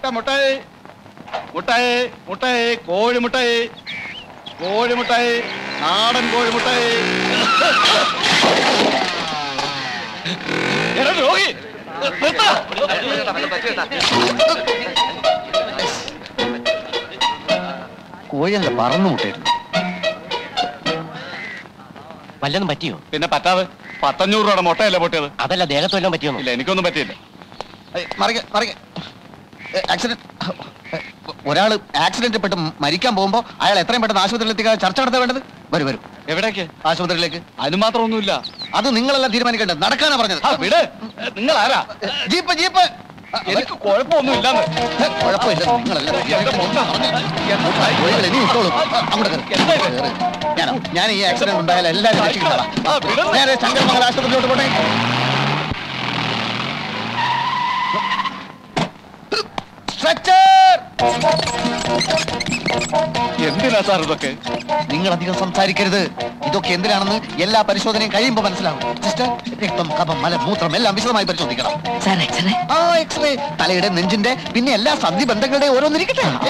മുട്ട മുട്ടായി മുട്ടായി മുട്ടായി കോഴിമുട്ടായി കോഴിമുട്ടായി നാടൻ കോഴിമുട്ടായി എടാ രോഗി നിർത്താ. കോഴിയല്ല പറന്നു മുട്ടായിരുന്നു വല്ലതും പറ്റിയോ പിന്നെ പറ്റാതെ പത്തഞ്ഞൂറ് രൂപയുടെ മുട്ടയല്ലേ പൊട്ടിയത് അതല്ല ദേഹത്ത് വല്ലതും പറ്റിയോ ഇല്ല എനിക്കൊന്നും പറ്റിയില്ല മറിക മറിക ആക്സിഡന്റ് ഒരാൾ ആക്സിഡന്റ് പെട്ട് മരിക്കാൻ പോകുമ്പോ അയാൾ എത്രയും പെട്ടെന്ന് ആശുപത്രിയിൽ എത്തിക്കാൻ ചർച്ച നടത്താൻ വേണ്ടത് വരും വരും എവിടേക്ക് ആശുപത്രിയിലേക്ക് അതിന് മാത്രം ഒന്നുമില്ല അത് നിങ്ങളെല്ലാം തീരുമാനിക്കേണ്ടത് നടക്കാനാ പറഞ്ഞത് ആ വിട് നിങ്ങൾ ആരാ ജീപ്പ് ജീപ്പ് എനിക്ക് കുഴപ്പമൊന്നും ഇല്ലാന്ന് ഹെ, കുഴപ്പമില്ല നിങ്ങളെല്ലാം എന്റെ മുട്ട കോഴികൾ ഇനി ഇട്ടോളൂ അങ്ങോട്ട് കയറ്. എന്താ ഇത്? കയറ്. ഞാനോ ഞാൻ ഈ ആക്സിഡന്റ് ഉണ്ടായാലും എല്ലാവരും ആ, രക്ഷിക്കുന്നതാ വിടുന്നു. നേരെ ശങ്കരമംഗല ആശുപത്രിയിലോട്ട് പോട്ടെ സ്ട്രെച്ചർ എന്തിനാ സാർ ഇതൊക്കെ നിങ്ങൾ അധികം സംസാരിക്കരുത് ഇതൊക്കെ എന്തിനാണെന്ന് എല്ലാ പരിശോധനയും കഴിയുമ്പോൾ മനസ്സിലാവും സിസ്റ്റർ രക്തം കഫം മല മൂത്രം എല്ലാം വിശദമായി പരിശോധിക്കണം ആ എക്സ്റേ തലയുടെ നെഞ്ചിന്റെ പിന്നെ എല്ലാ സന്ധി ബന്ധങ്ങളുടെയും ഓരോന്നിരിക്കട്ടെ ഏ?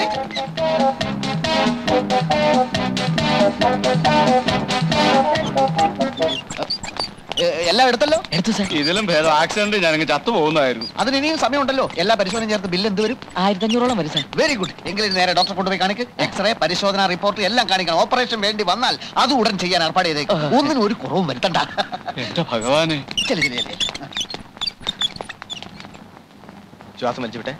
ഏ, എല്ലാം എടുത്തല്ലോ എടുത്തു സാർ ഇതിലും ഭേദം ആക്സിഡന്റ് ഞാൻ ചത്തു പോകുന്നതായിരുന്നു അതിന് ഇനിയും സമയമുണ്ടല്ലോ എല്ലാ പരിശോധനയും ചേർത്ത് ബില്ല് എന്ത് വരും ആയിരത്തി അഞ്ഞൂറോളം വരും സാർ വെരി ഗുഡ് എങ്കിലും നേരെ ഡോക്ടറെ കൊണ്ടുപോയി കാണിക്ക് എക്സ്റേ പരിശോധന റിപ്പോർട്ട് എല്ലാം കാണിക്കണം ഓപ്പറേഷൻ വേണ്ടി വന്നാൽ അത് ഉടൻ ചെയ്യാൻ ഏർപ്പാട് ചെയ്തേക്ക് ഒന്നിനും ഒരു കുറവും വരുത്തണ്ട എന്റെ ഭഗവാനെ ചെല്ലു ചെല്ലു ചെല്ലു ശ്വാസം വലിച്ചു വിട്ടെ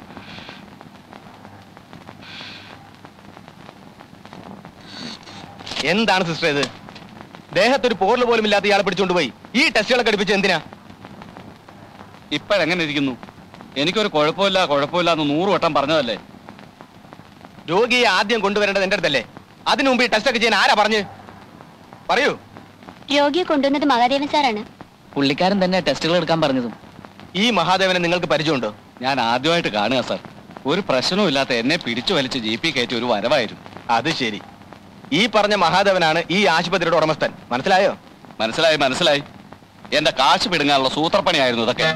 എന്താണ് സിസ്റ്റർ ഇത് ദേഹത്തൊരു പോറൽ പോലും ഇല്ലാത്ത ഇയാളെ പിടിച്ചുകൊണ്ടുപോയി ഈ ടെസ്റ്റുകളൊക്കെ അടുപ്പിച്ച് എന്തിനാ ഇപ്പോഴെങ്ങനെ ഇരിക്കുന്നു എനിക്കൊരു കുഴപ്പമില്ല കുഴപ്പമില്ല എന്ന് നൂറ് വട്ടം പറഞ്ഞതല്ലേ രോഗിയെ ആദ്യം കൊണ്ടുവരേണ്ടത് എന്റെ അടുത്തല്ലേ അതിനു മുമ്പ് ഈ ടെസ്റ്റ് ഒക്കെ ചെയ്യാൻ ആരാ പറഞ്ഞു പറയൂ രോഗിയെ കൊണ്ടുവന്നത് മഹാദേവൻ സാറാണ് പുള്ളിക്കാരൻ തന്നെ ടെസ്റ്റുകൾ എടുക്കാൻ പറഞ്ഞതും ഈ മഹാദേവനെ നിങ്ങൾക്ക് പരിചയമുണ്ടോ ഞാൻ ആദ്യമായിട്ട് കാണുക സാർ ഒരു പ്രശ്നവും ഇല്ലാത്ത എന്നെ പിടിച്ചു വലിച്ച് ജി പി കയറ്റി ഒരു വരവായിരുന്നു അത് ശരി ഈ പറഞ്ഞ മഹാദേവനാണ് ഈ ആശുപത്രിയുടെ ഉടമസ്ഥൻ മനസ്സിലായോ മനസ്സിലായി മനസ്സിലായി എന്റെ കാശ് പിടുങ്ങാനുള്ള സൂത്രപ്പണിയായിരുന്നു ഇതൊക്കെ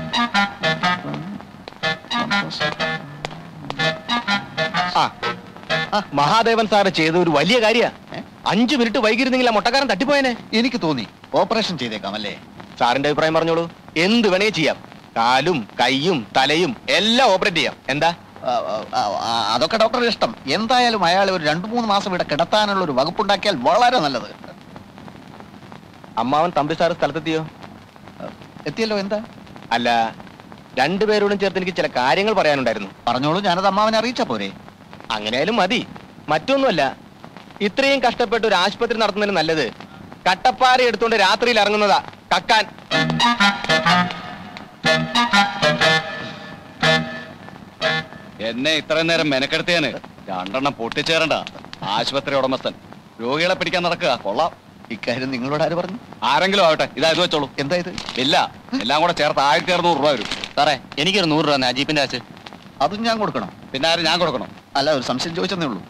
ആ ആ, മഹാദേവൻ സാറ് ചെയ്ത ഒരു വലിയ കാര്യ ഏ? അഞ്ചു മിനിറ്റ് വൈകിരുന്നെങ്കിൽ ആ മുട്ടക്കാരൻ തട്ടിപ്പോയനെ എനിക്ക് തോന്നി ഓപ്പറേഷൻ ചെയ്തേക്കാം അല്ലേ സാറിന്റെ അഭിപ്രായം പറഞ്ഞോളൂ എന്ത് വേണേ ചെയ്യാം കാലും കൈയും തലയും എല്ലാം ഓപ്പറേറ്റ് ചെയ്യാം എന്താ ആ, ആ, ആ, ആ, അതൊക്കെ ഡോക്ടറുടെ ഇഷ്ടം എന്തായാലും അയാളെ ഒരു രണ്ടു മൂന്ന് മാസം ഇവിടെ കിടത്താനുള്ള ഒരു വകുപ്പുണ്ടാക്കിയാൽ വളരെ നല്ലത് അമ്മാവൻ തമ്പി സാറ് സ്ഥലത്തെത്തിയോ എത്തിയല്ലോ എന്താ അല്ല രണ്ടുപേരോടും ചേർത്ത് എനിക്ക് ചില കാര്യങ്ങൾ പറയാനുണ്ടായിരുന്നു പറഞ്ഞോളൂ ഞാനത് അമ്മാവനെ അറിയിച്ച പോരെ അങ്ങനെയാലും മതി മറ്റൊന്നുമല്ല ഇത്രയും കഷ്ടപ്പെട്ട് ഒരു ആശുപത്രി നടത്തുന്നതിന് നല്ലത് കട്ടപ്പാറ എടുത്തുകൊണ്ട് രാത്രിയിൽ ഇറങ്ങുന്നതാ കക്കാൻ എന്നെ ഇത്രയും നേരം മെനക്കെടുത്തിയാന് രണ്ടെണ്ണം പൊട്ടിച്ചേരണ്ട ആശുപത്രി ഉടമസ്ഥൻ രോഗികളെ പിടിക്കാൻ നടക്കുക കൊള്ളാം ഇക്കാര്യം നിങ്ങളോട് ആര് പറഞ്ഞു ആരെങ്കിലും ആവട്ടെ ഇതാ ഇത് വെച്ചോളൂ എന്താ ഇത് ഇല്ല എല്ലാം കൂടെ ചേർത്ത് ആയിരത്തി അറുന്നൂറ് രൂപ വരും സാറേ എനിക്കൊരു നൂറ് രൂപ ആ ജീപ്പിന്റെ കാശ് അതും ഞാൻ കൊടുക്കണം പിന്നെ ആരും ഞാൻ കൊടുക്കണം അല്ല ഒരു സംശയം ചോദിച്ചെന്നേ ഉള്ളൂ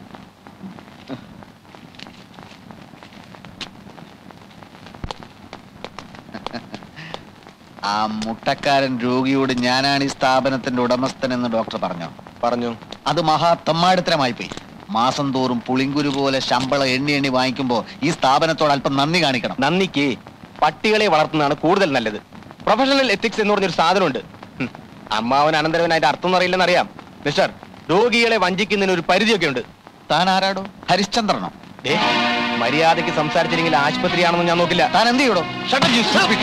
ആ മുട്ടക്കാരൻ രോഗിയോട് ഞാനാണ് ഈ സ്ഥാപനത്തിന്റെ ഉടമസ്ഥൻ എന്ന് ഡോക്ടർ പറഞ്ഞോ പറഞ്ഞു അത് മഹാ തെമ്മാടിത്തരമായി പോയി മാസം തോറും പുളിങ്കുരു പോലെ ശമ്പളം എണ്ണി എണ്ണി വാങ്ങിക്കുമ്പോ ഈ സ്ഥാപനത്തോട് അല്പം നന്ദി കാണിക്കണം നന്ദിക്ക് പട്ടികളെ വളർത്തുന്നതാണ് കൂടുതൽ നല്ലത് പ്രൊഫഷണൽ എത്തിക്സ് എന്ന് പറഞ്ഞൊരു സാധനമുണ്ട് ഹും, അമ്മാവൻ അനന്തരവൻ അതിന്റെ അർത്ഥം അറിയില്ലെന്നറിയാം മിസ്റ്റർ രോഗികളെ വഞ്ചിക്കുന്നതിന് ഒരു പരിധിയൊക്കെ ഉണ്ട് താൻ ആരാടോ ഹരിശ്ചന്ദ്രനോ ദേ, മര്യാദയ്ക്ക് സംസാരിച്ചില്ലെങ്കിൽ ആശുപത്രിയാണെന്ന് ഞാൻ നോക്കില്ല താൻ എന്ത് ചെയ്യടോ Shut up, you stupid.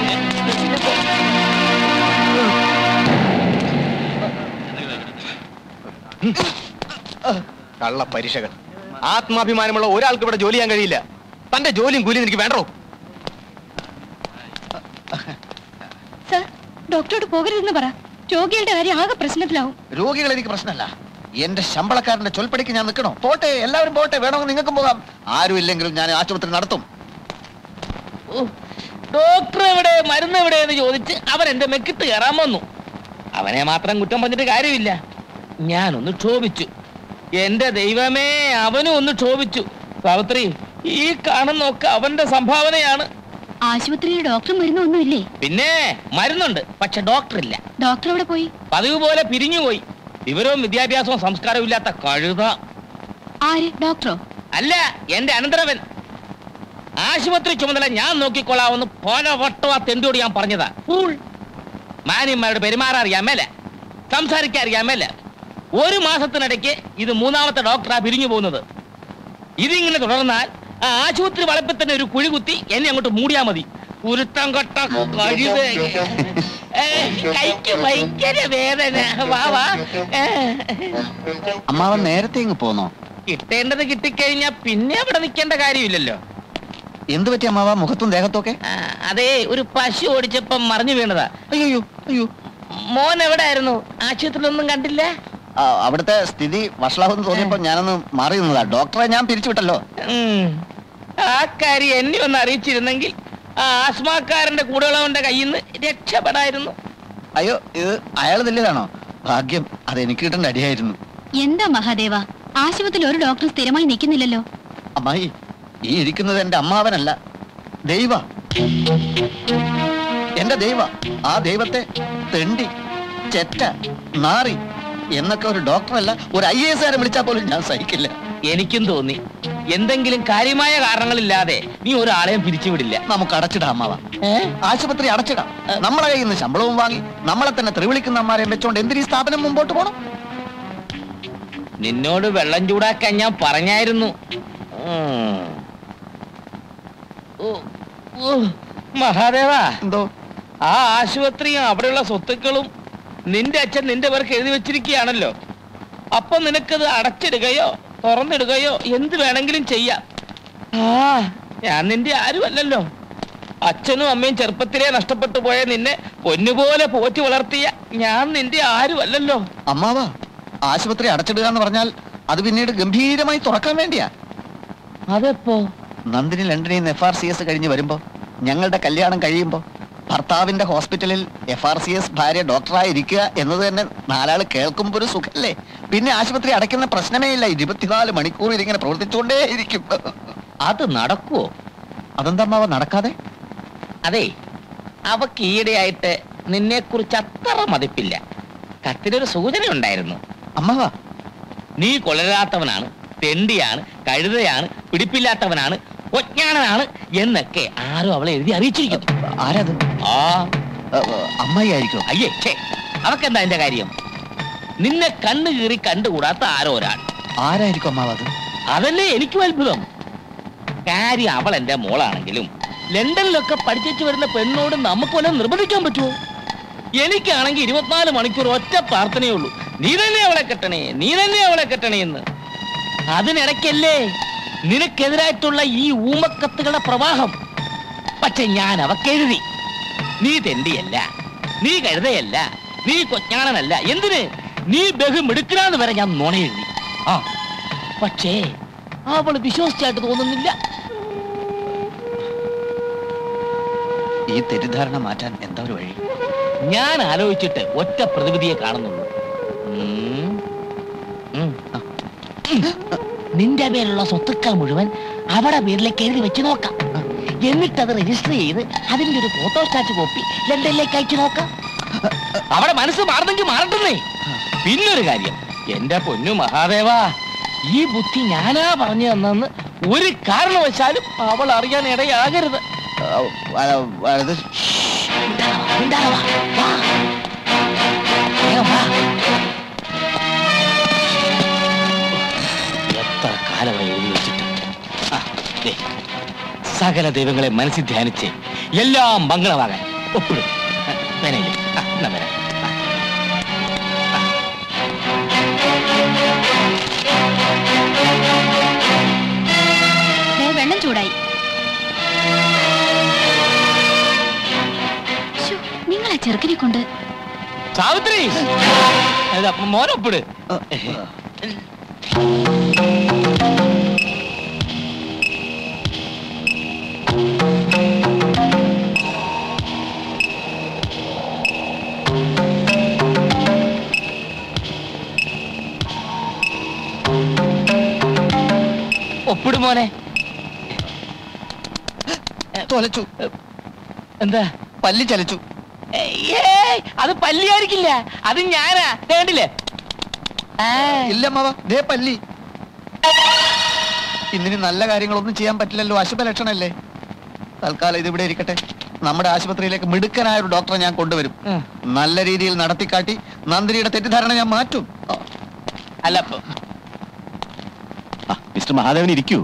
കള്ള പരീക്ഷകൾ ആത്മാഭിമാനമുള്ള ഒരാൾക്ക് ഇവിടെ ജോലി ചെയ്യാൻ കഴിയില്ല തന്റെ ജോലിയും കൂലിയും എനിക്ക് വേണ്ടോ സർ ഡോക്ടറോട് പോകരുതെന്ന് പറ രോഗികളുടെ കാര്യം ആകെ പ്രശ്നത്തിലാവും രോഗികൾ എനിക്ക് പ്രശ്നമല്ല എന്റെ ശമ്പളക്കാരന്റെ ചൊൽപ്പടിക്ക് ഞാൻ നിൽക്കണോ പോട്ടെ എല്ലാവരും പോട്ടെ വേണമെങ്കിൽ നിങ്ങൾക്കും പോകാം ആരും ഇല്ലെങ്കിലും ഞാൻ ആശുപത്രി നടത്തും ഡോക്ടർ എവിടെ മരുന്ന് എവിടെ എന്ന് ചോദിച്ച് അവൻ എന്റെ മെക്കിട്ട് കയറാൻ വന്നു അവനെ മാത്രം കുറ്റം പറഞ്ഞിട്ട് കാര്യമില്ല ഞാനൊന്ന് ക്ഷോഭിച്ചു എന്റെ ദൈവമേ അവനും ഒന്ന് ക്ഷോഭിച്ചു സാവിത്രി ഈ കാണുന്നൊക്കെ അവന്റെ സംഭാവനയാണ് ആശുപത്രിയിൽ ഡോക്ടറും മരുന്നൊന്നുമില്ലേ പിന്നെ മരുന്നുണ്ട് പക്ഷെ ഡോക്ടർ ഇല്ല ഡോക്ടർ എവിടെ പോയി പതിവ് പോലെ പിരിഞ്ഞുപോയി വിവരവും വിദ്യാഭ്യാസവും സംസ്കാരവും ഇല്ലാത്ത കഴുത ആര് ഡോക്ടറോ അല്ല എന്റെ അനന്തരവൻ ആശുപത്രി ചുമതല ഞാൻ നോക്കിക്കൊള്ളാവുന്ന പല വട്ടം ആ തെണ്ടിയോട് ഞാൻ പറഞ്ഞതാ ഫൂൾ മാന്യന്മാരോട് പെരുമാറാൻ അറിയാൻ മേല സംസാരിക്കാൻ അറിയാൻ മേല ഒരു മാസത്തിനിടയ്ക്ക് ഇത് മൂന്നാമത്തെ ഡോക്ടറാ പിരിഞ്ഞു പോകുന്നത് ഇതിങ്ങനെ തുടർന്നാൽ ആ ആശുപത്രി വളപ്പിൽ തന്നെ ഒരു കുഴി കുത്തി എന്നെ അങ്ങോട്ട് മൂടിയാ മതി ഉരുത്തം കൊട്ട കഴുത ഏ, കൈക്ക് ഭയങ്കര വേദന വാ വാ ഏ. അമ്മാവൻ നേരത്തെ ഇങ്ങ് പോന്നോ കിട്ടേണ്ടത് കിട്ടിക്കഴിഞ്ഞാ പിന്നെ അവിടെ നിൽക്കേണ്ട കാര്യമില്ലല്ലോ എന്ത് പറ്റി അമ്മാവ മുഖത്തും ദേഹത്തൊക്കെ ആ, അതേ ഒരു പശു ഓടിച്ചപ്പം മറിഞ്ഞു വീണതാ അയ്യോ അയ്യോ മോൻ എവിടെയായിരുന്നു ആശുപത്രിയിലൊന്നും കണ്ടില്ല ആ, അവിടുത്തെ സ്ഥിതി വഷളാവെന്ന് തോന്നിയപ്പോ ഞാനൊന്ന് മാറി നിന്നതാ ഡോക്ടറെ ഞാൻ പിരിച്ചുവിട്ടല്ലോ ഉം. ആ കാര്യം എന്നെ ഒന്ന് അറിയിച്ചിരുന്നെങ്കിൽ ആ ആസ്മാക്കാരന്റെ കൂടെയുള്ളവന്റെ കയ്യിൽ നിന്ന് രക്ഷപ്പെടായിരുന്നു അയ്യോ ഇത് അയാൾ തല്ലിയതാണോ ഭാഗ്യം അത് എനിക്ക് കിട്ടേണ്ട അടിയായിരുന്നു എന്താ മഹാദേവ ആശുപത്രിയിൽ ഒരു ഡോക്ടർ സ്ഥിരമായി നിൽക്കുന്നില്ലല്ലോ അമ്മായി ഈ ഇരിക്കുന്നത് എന്റെ അമ്മാവനല്ല ദൈവ എന്റെ ദൈവ ആ ദൈവത്തെ തെണ്ടി ചെറ്റ നാറി എന്നൊക്കെ ഒരു ഡോക്ടറല്ല ഒരു ഐ എസ് ആരെ വിളിച്ചാൽ പോലും ഞാൻ സഹിക്കില്ല എനിക്കും തോന്നി എന്തെങ്കിലും കാര്യമായ കാരണങ്ങളില്ലാതെ നീ ഒരാളെയും പിരിച്ചുവിടില്ല നമുക്ക് അടച്ചിടാം അമ്മാവ ഏ? ആശുപത്രി അടച്ചിടാം നമ്മളെ കയ്യിൽ നിന്ന് ശമ്പളവും വാങ്ങി നമ്മളെ തന്നെ തെറിവിളിക്കുന്ന അമ്മാരെയും വെച്ചോണ്ട് എന്തിനീ സ്ഥാപനം മുമ്പോട്ട് പോകണം നിന്നോട് വെള്ളം ചൂടാക്കാൻ ഞാൻ പറഞ്ഞായിരുന്നു ഉം. ഓ, ഓ, മഹാദേവാ എന്തോ ആ ആശുപത്രിയും അവിടെയുള്ള സ്വത്തുക്കളും നിന്റെ അച്ഛൻ നിന്റെ പേർക്ക് എഴുതി വെച്ചിരിക്കുകയാണല്ലോ അപ്പൊ നിനക്കത് അടച്ചിടുകയോ തുറന്നിടുകയോ എന്ത് വേണമെങ്കിലും ചെയ്യാം ആ ഞാൻ നിന്റെ ആരുമല്ലല്ലോ അച്ഛനും അമ്മയും ചെറുപ്പത്തിലേ നഷ്ടപ്പെട്ടു പോയ നിന്നെ പൊന്നുപോലെ പോറ്റി വളർത്തിയ ഞാൻ നിന്റെ ആരുമല്ലല്ലോ അമ്മാവ ആശുപത്രി അടച്ചിടുക എന്ന് പറഞ്ഞാൽ അത് പിന്നീട് ഗംഭീരമായി തുറക്കാൻ വേണ്ടിയാ അതെപ്പോ നന്ദിനി ലണ്ടനിൽ നിന്ന് എഫ് ആർ സി എസ് കഴിഞ്ഞ് വരുമ്പോ ഞങ്ങളുടെ കല്യാണം കഴിയുമ്പോ ഭർത്താവിന്റെ ഹോസ്പിറ്റലിൽ എഫ് ആർ സി എസ് ഭാര്യ ഡോക്ടറായി ഇരിക്കുക എന്നത് തന്നെ നാലാള് കേൾക്കുമ്പോ ഒരു സുഖല്ലേ പിന്നെ ആശുപത്രി അടയ്ക്കുന്ന പ്രശ്നമേ ഇല്ല ഇരുപത്തിനാല് മണിക്കൂർ ഇതിങ്ങനെ പ്രവർത്തിച്ചുകൊണ്ടേ ഇരിക്കും അത് നടക്കുവോ അതെന്താ അമ്മാവ നടക്കാതെ അതെ അവക്ക് ഈയിടെയായിട്ട് നിന്നെ കുറിച്ച് അത്ര മതിപ്പില്ല കത്തിനൊരു സൂചന ഉണ്ടായിരുന്നു അമ്മാവ നീ കൊളരാത്തവനാണ് തെണ്ടിയാണ് കഴുതയാണ് പിടിപ്പില്ലാത്തവനാണ് ഒജ്ഞാനനാണ് എന്നൊക്കെ ആരോ അവളെ എഴുതി അറിയിച്ചിരിക്കുന്നു ആരത് ആ ഏ, ഏ, അമ്മായി ആയിരിക്കും അയ്യേ ഛേ അവക്കെന്താ എന്റെ കാര്യം നിന്നെ കണ്ണു കീറി കണ്ടുകൂടാത്ത ആരോ ഒരാൾ ആരായിരിക്കും അമ്മാവ അത് അതല്ലേ എനിക്കും അത്ഭുതം കാര്യം അവൾ എന്റെ മോളാണെങ്കിലും ലണ്ടനിലൊക്കെ പഠിച്ചു വരുന്ന പെണ്ണോട് നമുക്ക് വല്ലതും നിർബന്ധിക്കാൻ പറ്റുമോ എനിക്കാണെങ്കിൽ ഇരുപത്തിനാല് മണിക്കൂർ ഒറ്റ പ്രാർത്ഥനയേ ഉള്ളൂ നീ തന്നെ അവളെ കെട്ടണേ നീ തന്നെ അവളെ കെട്ടണേ എന്ന് അതിനിടയ്ക്കല്ലേ നിനക്കെതിരായിട്ടുള്ള ഈ ഊമക്കത്തുകളുടെ പ്രവാഹം പക്ഷെ ഞാൻ അവക്കെഴുതി നീ തെണ്ടിയല്ല നീ കഴുതയല്ല നീ കൊച്ചാണനല്ല എന്തിന് നീ ബഹുമിടുക്കലാന്ന് വരെ ഞാൻ നുണ എഴുതി ആ പക്ഷേ അവൾ വിശ്വസിച്ചായിട്ട് തോന്നുന്നില്ല ഈ തെറ്റിദ്ധാരണ മാറ്റാൻ എന്താ ഒരു വഴി ഞാൻ ആലോചിച്ചിട്ട് ഒറ്റ പ്രതിവിധിയെ കാണുന്നുള്ളൂ ഉം. ഉം. ഉം. നിന്റെ പേരുള്ള സ്വത്തുക്കൾ മുഴുവൻ അവിടെ പേരിലേക്ക് എഴുതി വെച്ച് നോക്കാം എന്നിട്ട് അത് രജിസ്റ്റർ ചെയ്ത് അതിന്റെ ഒരു ഫോട്ടോ സ്റ്റാറ്റ് കോപ്പി ലണ്ടനിലേക്ക് അയച്ചു നോക്കാം അവിടെ മനസ്സ് മാറുന്നെങ്കിൽ മാറട്ടെന്നേ പിന്നൊരു കാര്യം എന്റെ പൊന്നു മഹാദേവ ഈ ബുദ്ധി ഞാനാ പറഞ്ഞു തന്നെന്ന് ഒരു കാരണവശാലും അവൾ അറിയാൻ ഇടയാകരുത് ആ, ആ, അത് മിണ്ടാതെ വാ, മിണ്ടാതെ വാ, വാ. വേഗം വാ. എത്ര കാലമായി എഴുതി വെച്ചിട്ട് ആ, ദേ, സകല ദൈവങ്ങളെ മനസ്സിൽ ധ്യാനിച്ച് എല്ലാം മംഗളമാകാൻ ഒപ്പിടും വേനയില്ലേ ആ, എന്നാ വരാം. ആ. ദേ, വെള്ളം ചൂടായി ശ്ശോ, നിങ്ങൾ ആ ചെറുക്കനെ കൊണ്ട് സാവിത്രി ഏതാ, മോനൊപ്പിട് ആ, ഒപ്പിട് മോനെ തൊലച്ചു എന്താ പല്ലി ചലച്ചു ഏയ്, അത് പല്ലിയായിരിക്കില്ല അത് ഞാനാ വേണ്ടില്ലേ ഇല്ല അമ്മാവ ദേ പല്ലി ഇന്നിനി നല്ല കാര്യങ്ങളൊന്നും ചെയ്യാൻ പറ്റില്ലല്ലോ അശുഭ ലക്ഷണല്ലേ തൽക്കാലം ഇത് ഇവിടെ ഇരിക്കട്ടെ നമ്മുടെ ആശുപത്രിയിലേക്ക് മിടുക്കനായ ഒരു ഡോക്ടറെ ഞാൻ കൊണ്ടുവരും ഉം. നല്ല രീതിയിൽ നടത്തിക്കാട്ടി നന്ദിനിയുടെ തെറ്റിദ്ധാരണ ഞാൻ മാറ്റും ആ. അല്ല ഇപ്പൊ മിസ്റ്റർ മഹാദേവൻ ഇരിക്കൂ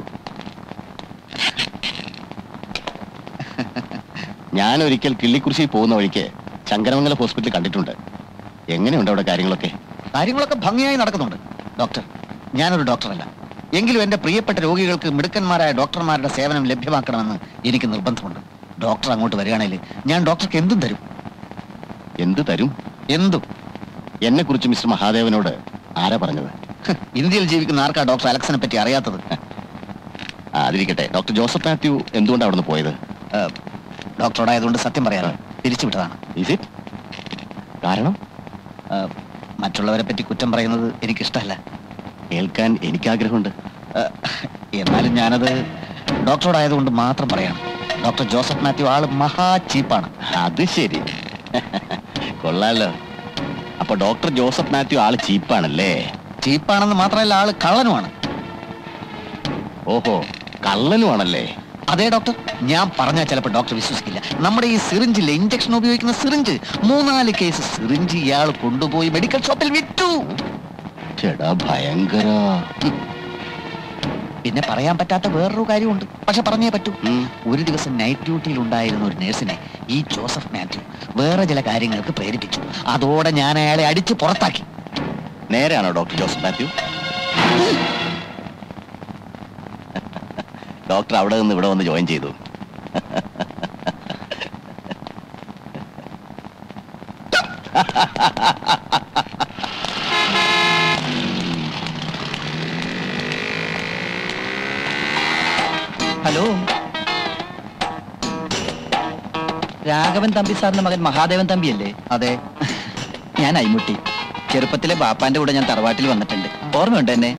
ഞാൻ ഒരിക്കൽ കിള്ളിക്കുറിശി പോകുന്ന വഴിക്ക് ശങ്കരമംഗല ഹോസ്പിറ്റൽ കണ്ടിട്ടുണ്ട് എങ്ങനെയുണ്ട് അവിടെ കാര്യങ്ങളൊക്കെ കാര്യങ്ങളൊക്കെ ഭംഗിയായി നടക്കുന്നുണ്ട് ഡോക്ടർ ഞാനൊരു ഡോക്ടറല്ല എങ്കിലും എന്റെ പ്രിയപ്പെട്ട രോഗികൾക്ക് മിടുക്കന്മാരായ ഡോക്ടർമാരുടെ സേവനം ലഭ്യമാക്കണമെന്ന് എനിക്ക് നിർബന്ധമുണ്ട് ഡോക്ടർ അങ്ങോട്ട് വരികയാണെങ്കിൽ ഞാൻ ഡോക്ടർക്ക് എന്തും തരും എന്ത് തരും എന്തും എന്നെ കുറിച്ച് മിസ്റ്റർ മഹാദേവനോട് ആരാ പറഞ്ഞത് ഹ്, ഇന്ത്യയിൽ ജീവിക്കുന്ന ആർക്കാ ഡോക്ടർ അലക്സിനെ പറ്റി അറിയാത്തത് ആ, അതിരിക്കട്ടെ ഡോക്ടർ ജോസഫ് മാത്യു എന്തുകൊണ്ടാണ് അവിടുന്ന് പോയത് ഏഹ്, ഡോക്ടറോടായതുകൊണ്ട് സത്യം പറയാറ് തിരിച്ചുവിട്ടതാണ് ഈസ് ഇറ്റ് കാരണം ഏഹ്, മറ്റുള്ളവരെ പറ്റി കുറ്റം പറയുന്നത് എനിക്കിഷ്ടമല്ല കേൾക്കാൻ എനിക്ക് ആഗ്രഹമുണ്ട് ഏഹ്, എന്നാലും ഞാനത് ഡോക്ടറോടായതുകൊണ്ട് മാത്രം പറയാണ് ഡോക്ടർ ജോസഫ് മാത്യു ആള് മഹാ ചീപ്പാണ് അത് ശരി കൊള്ളാലോ അപ്പൊ ഡോക്ടർ ജോസഫ് മാത്യു ആള് ചീപ്പാണല്ലേ ചീപ്പാണെന്ന് മാത്രമല്ല ആള് കള്ളനുമാണ് ഓഹോ കള്ളനുമാണല്ലേ അതെ ഡോക്ടർ ഞാൻ പറഞ്ഞാൽ ചിലപ്പോൾ ഡോക്ടർ വിശ്വസിക്കില്ല നമ്മുടെ ഈ സിറിഞ്ചിലെ ഇഞ്ചക്ഷൻ ഉപയോഗിക്കുന്ന സിറിഞ്ച് മൂന്നാല് കേസ് സിറിഞ്ച് ഇയാൾ കൊണ്ടുപോയി മെഡിക്കൽ ഷോപ്പിൽ വിറ്റു ചേടാ ഭയങ്കര പിന്നെ പറയാൻ പറ്റാത്ത വേറൊരു കാര്യമുണ്ട് പക്ഷെ പറഞ്ഞേ പറ്റൂ ഉം. ഒരു ദിവസം നൈറ്റ് ഡ്യൂട്ടിയിൽ ഉണ്ടായിരുന്ന ഒരു നേഴ്സിനെ ഈ ജോസഫ് മാത്യു വേറെ ചില കാര്യങ്ങൾക്ക് പ്രേരിപ്പിച്ചു അതോടെ ഞാൻ അയാളെ അടിച്ച് പുറത്താക്കി നേരെയാണോ ഡോക്ടർ ജോസഫ് മാത്യു ഡോക്ടർ അവിടെ നിന്ന് ഇവിടെ വന്ന് ജോയിൻ ചെയ്തു ഹലോ രാഘവൻ തമ്പി സാറിന്റെ മകൻ മഹാദേവൻ തമ്പിയല്ലേ അതെ ഞാൻ അയ്മുട്ടി ചെറുപ്പത്തിലെ ബാപ്പാന്റെ കൂടെ ഞാൻ തറവാട്ടിൽ വന്നിട്ടുണ്ട് ഓർമ്മയുണ്ട് എന്നെ